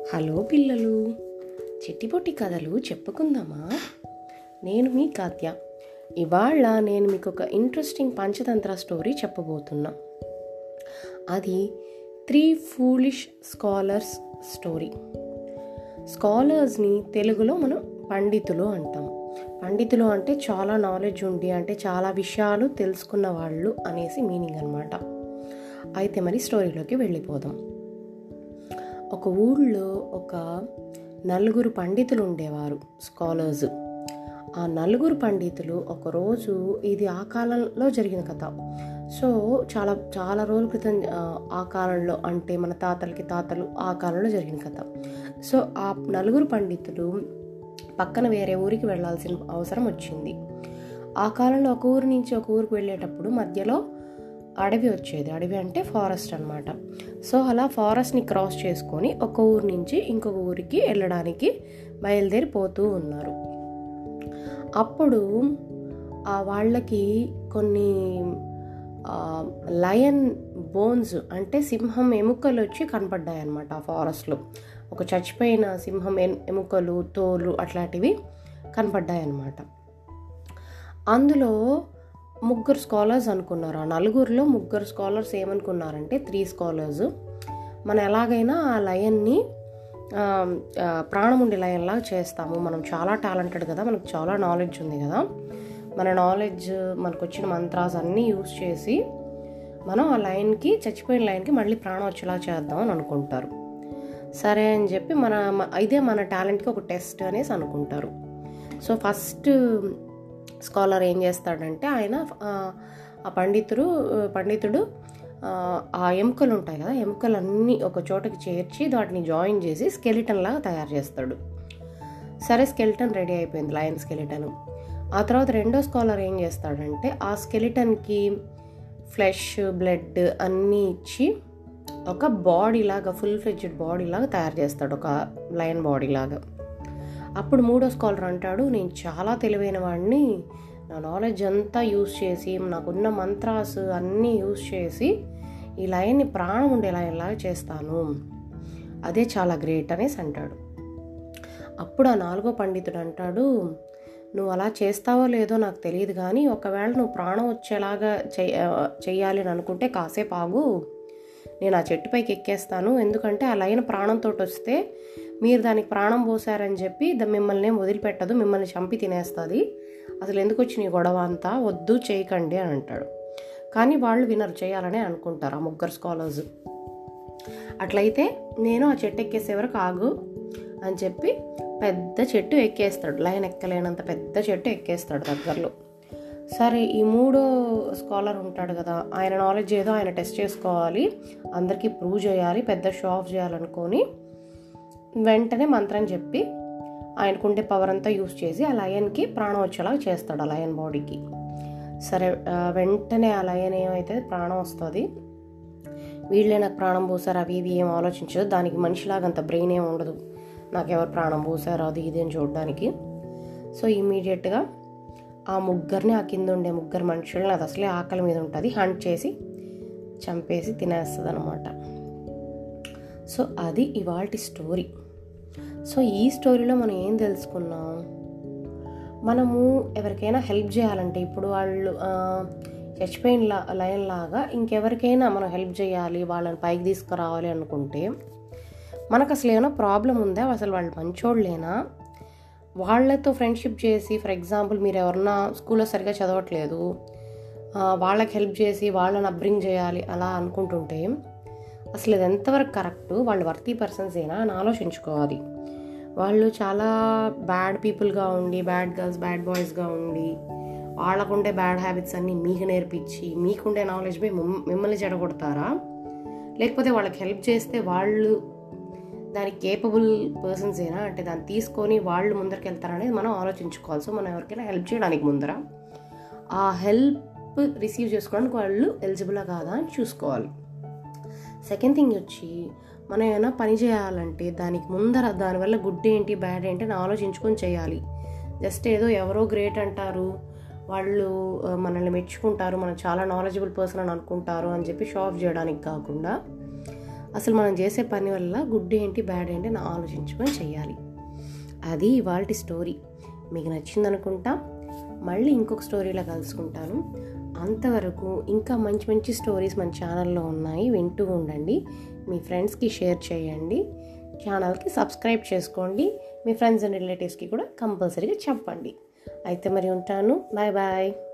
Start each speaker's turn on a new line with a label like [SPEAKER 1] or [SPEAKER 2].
[SPEAKER 1] hello పిల్లలు చిట్టిపొట్టి కథలు చెప్పుకుందామా నేను మీ కాత్య ఇవాళ నేను మీకు ఒక ఇంట్రెస్టింగ్ పంచతంత్ర స్టోరీ చెప్పబోతున్నా అది త్రీ ఫూలిష్ స్కాలర్స్ స్టోరీ స్కాలర్స్ని తెలుగులో మనం పండితులు అంటాం పండితులు అంటే చాలా నాలెడ్జ్ ఉండి అంటే చాలా విషయాలు తెలుసుకున్న వాళ్ళు అనేసి మీనింగ్ అనమాట అయితే మరి స్టోరీలోకి వెళ్ళిపోదాం ఒక ఊళ్ళో ఒక నలుగురు పండితులు ఉండేవారు స్కాలర్స్ ఆ నలుగురు పండితులు ఒకరోజు ఇది ఆ కాలంలో జరిగిన కథ సో చాలా చాలా రోజుల క్రితం ఆ, ఆ కాలంలో అంటే మన తాతలకి తాతలు ఆ కాలంలో జరిగిన కథ సో ఆ నలుగురు పండితులు పక్కన వేరే ఊరికి వెళ్ళాల్సిన అవసరం వచ్చింది ఆ కాలంలో ఒక ఊరు నుంచి ఒక ఊరికి వెళ్ళేటప్పుడు మధ్యలో అడవి వచ్చేది అడవి అంటే ఫారెస్ట్ అన్నమాట సో అలా ఫారెస్ట్ని క్రాస్ చేసుకొని ఒక ఊరు నుంచి ఇంకొక ఊరికి వెళ్ళడానికి బయలుదేరి పోతూ ఉన్నారు అప్పుడు ఆ వాళ్ళకి కొన్ని లయన్ బోన్స్ అంటే సింహం ఎముకలు వచ్చి కనపడ్డాయి అనమాట ఆ ఫారెస్ట్లో ఒక చచ్చిపోయిన సింహం ఎన్- ఎముకలు తోలు అట్లాంటివి కనపడ్డాయి అన్నమాట అందులో ముగ్గురు స్కాలర్స్ అనుకున్నారు ఆ నలుగురిలో ముగ్గురు స్కాలర్స్ ఏమనుకున్నారంటే త్రీ స్కాలర్స్ మనం ఎలాగైనా ఆ లయన్ని ఆ, ఆ, ప్రాణం ఉండే లయన్ లాగా చేస్తాము మనం చాలా టాలెంటెడ్ కదా మనకు చాలా నాలెడ్జ్ ఉంది కదా మన నాలెడ్జ్ మనకు వచ్చిన మంత్రాస్ అన్నీ యూస్ చేసి మనం ఆ లైన్కి చచ్చిపోయిన లైన్కి మళ్ళీ ప్రాణం వచ్చేలా చేద్దాం అని అనుకుంటారు సరే అని చెప్పి మన మ- ఇదే మన టాలెంట్కి ఒక టెస్ట్ అనేసి అనుకుంటారు సో ఫస్ట్ స్కాలర్ ఏం చేస్తాడంటే ఆయన ఆ, ఆ పండితుడు పండితుడు ఆ, ఆ ఎముకలు ఉంటాయి కదా ఎముకలన్నీ ఒక చోటకి చేర్చి వాటిని జాయిన్ చేసి స్కెలిటన్ లాగా తయారు చేస్తాడు సరే స్కెలిటన్ రెడీ అయిపోయింది లయన్ స్కెలిటన్ ఆ తర్వాత రెండో స్కాలర్ ఏం చేస్తాడంటే ఆ స్కెలిటన్కి ఫ్లెష్ బ్లడ్ అన్నీ ఇచ్చి ఒక బాడీ లాగా ఫుల్ ఫ్లెడ్జ్డ్ బాడీ లాగా తయారు చేస్తాడు ఒక లయన్ బాడీ లాగా అప్పుడు మూడో స్కాలర్ అంటాడు నేను చాలా తెలివైన వాడిని నా నాలెడ్జ్ అంతా యూస్ చేసి నాకున్న మంత్రాస్ అన్నీ యూస్ చేసి ఈ లయన్ని ప్రాణం ఉండే లయన్లాగా చేస్తాను అదే చాలా గ్రేట్ అనేసి అంటాడు అప్పుడు ఆ నాలుగో పండితుడు అంటాడు నువ్వు అలా చేస్తావో లేదో నాకు తెలియదు కానీ ఒకవేళ నువ్వు ప్రాణం వచ్చేలాగా చెయ్య చెయ్యాలి అని అనుకుంటే కాసేపు ఆగు నేను ఆ చెట్టుపైకి ఎక్కేస్తాను ఎందుకంటే ఆ లైన్ ప్రాణంతో వస్తే మీరు దానికి ప్రాణం పోసారని చెప్పి ద మిమ్మల్ని ఏం వదిలిపెట్టదు మిమ్మల్ని చంపి తినేస్తుంది అసలు ఎందుకు వచ్చిన ఈ గొడవ అంతా వద్దు చేయకండి అని అంటాడు కానీ వాళ్ళు వినరు చేయాలనే అనుకుంటారు ఆ ముగ్గురు స్కాలర్స్ అట్లయితే నేను ఆ చెట్టు ఎక్కేసే వరకు ఆగు అని చెప్పి పెద్ద చెట్టు ఎక్కేస్తాడు లైన్ ఎక్కలేనంత పెద్ద చెట్టు ఎక్కేస్తాడు దగ్గరలో సరే ఈ మూడో స్కాలర్ ఉంటాడు కదా ఆయన నాలెడ్జ్ ఏదో ఆయన టెస్ట్ చేసుకోవాలి అందరికీ ప్రూవ్ చేయాలి పెద్ద షో ఆఫ్ చేయాలనుకొని వెంటనే మంత్రం చెప్పి ఆయనకుండే పవర్ అంతా యూస్ చేసి ఆ లయన్కి ప్రాణం వచ్చేలాగా చేస్తాడు ఆ లయన్ బాడీకి సరే ఆ, వెంటనే ఆ లయన్ ఏమైతే ప్రాణం వస్తుంది వీళ్ళే నాకు ప్రాణం పోసారు అవి ఇవి ఏం ఆలోచించదు దానికి మనిషిలాగా అంత బ్రెయిన్ ఏం ఉండదు నాకు ఎవరు ప్రాణం పోసారు అది ఇది అని చూడడానికి సో ఇమీడియట్గా ఆ ముగ్గురిని ఆ కింద ఉండే ముగ్గురు మనుషుల్ని అది అసలే ఆకలి మీద ఉంటుంది హంట్ చేసి చంపేసి తినేస్తుంది అనమాట సో అది ఇవాల్టి స్టోరీ సో ఈ స్టోరీలో మనం ఏం తెలుసుకున్నాం మనము ఎవరికైనా హెల్ప్ చేయాలంటే ఇప్పుడు వాళ్ళు ఆ, చచ్చిపోయిన లా లైన్ లాగా ఇంకెవరికైనా మనం హెల్ప్ చేయాలి వాళ్ళని పైకి తీసుకురావాలి అనుకుంటే మనకు అసలు ఏమైనా ప్రాబ్లం ఉందా అసలు వాళ్ళు మంచోళ్ళేనా వాళ్ళతో ఫ్రెండ్షిప్ చేసి ఫర్ ఎగ్జాంపుల్ మీరు ఎవరన్నా స్కూల్లో సరిగా చదవట్లేదు ఆ, వాళ్ళకి హెల్ప్ చేసి వాళ్ళని అబ్రింగ్ చేయాలి అలా అనుకుంటుంటే అసలు ఇది ఎంతవరకు కరెక్ట్ వాళ్ళు వర్తీ పర్సన్స్ ఏనా అని ఆలోచించుకోవాలి వాళ్ళు చాలా బ్యాడ్ పీపుల్గా ఉండి బ్యాడ్ గర్ల్స్ బ్యాడ్ బాయ్స్గా ఉండి వాళ్ళకుండే బ్యాడ్ హ్యాబిట్స్ అన్నీ మీకు నేర్పించి మీకుండే నాలెడ్జ్ పోయి మిమ్- మిమ్మల్ని చెడగొడతారా లేకపోతే వాళ్ళకి హెల్ప్ చేస్తే వాళ్ళు దానికి కేపబుల్ పర్సన్స్ ఏనా అంటే దాన్ని తీసుకొని వాళ్ళు ముందరికి వెళ్తారనేది మనం ఆలోచించుకోవాలి సో మనం ఎవరికైనా హెల్ప్ చేయడానికి ముందర ఆ హెల్ప్ రిసీవ్ చేసుకోవడానికి వాళ్ళు ఎలిజిబులా కాదా అని చూసుకోవాలి సెకండ్ థింగ్ వచ్చి మనం ఏమైనా పని చేయాలంటే దానికి ముందర దానివల్ల గుడ్ ఏంటి బ్యాడ్ ఏంటి అని ఆలోచించుకొని చేయాలి జస్ట్ ఏదో ఎవరో గ్రేట్ అంటారు వాళ్ళు ఆ, మనల్ని మెచ్చుకుంటారు మనం చాలా నాలెడ్జబుల్ పర్సన్ అని అనుకుంటారు అని చెప్పి షో ఆఫ్ చేయడానికి కాకుండా అసలు మనం చేసే పని వల్ల గుడ్ ఏంటి బ్యాడ్ ఏంటి అని ఆలోచించుకొని చేయాలి అది ఇవాళ స్టోరీ మీకు నచ్చింది అనుకుంటా మళ్ళీ ఇంకొక స్టోరీలో కలుసుకుంటాను అంతవరకు ఇంకా మంచి మంచి స్టోరీస్ మన ఛానల్లో ఉన్నాయి వింటూ ఉండండి మీ ఫ్రెండ్స్కి షేర్ చేయండి ఛానల్కి సబ్స్క్రైబ్ చేసుకోండి మీ ఫ్రెండ్స్ అండ్ రిలేటివ్స్కి కూడా కంపల్సరీగా చెప్పండి అయితే మరి ఉంటాను బాయ్ బాయ్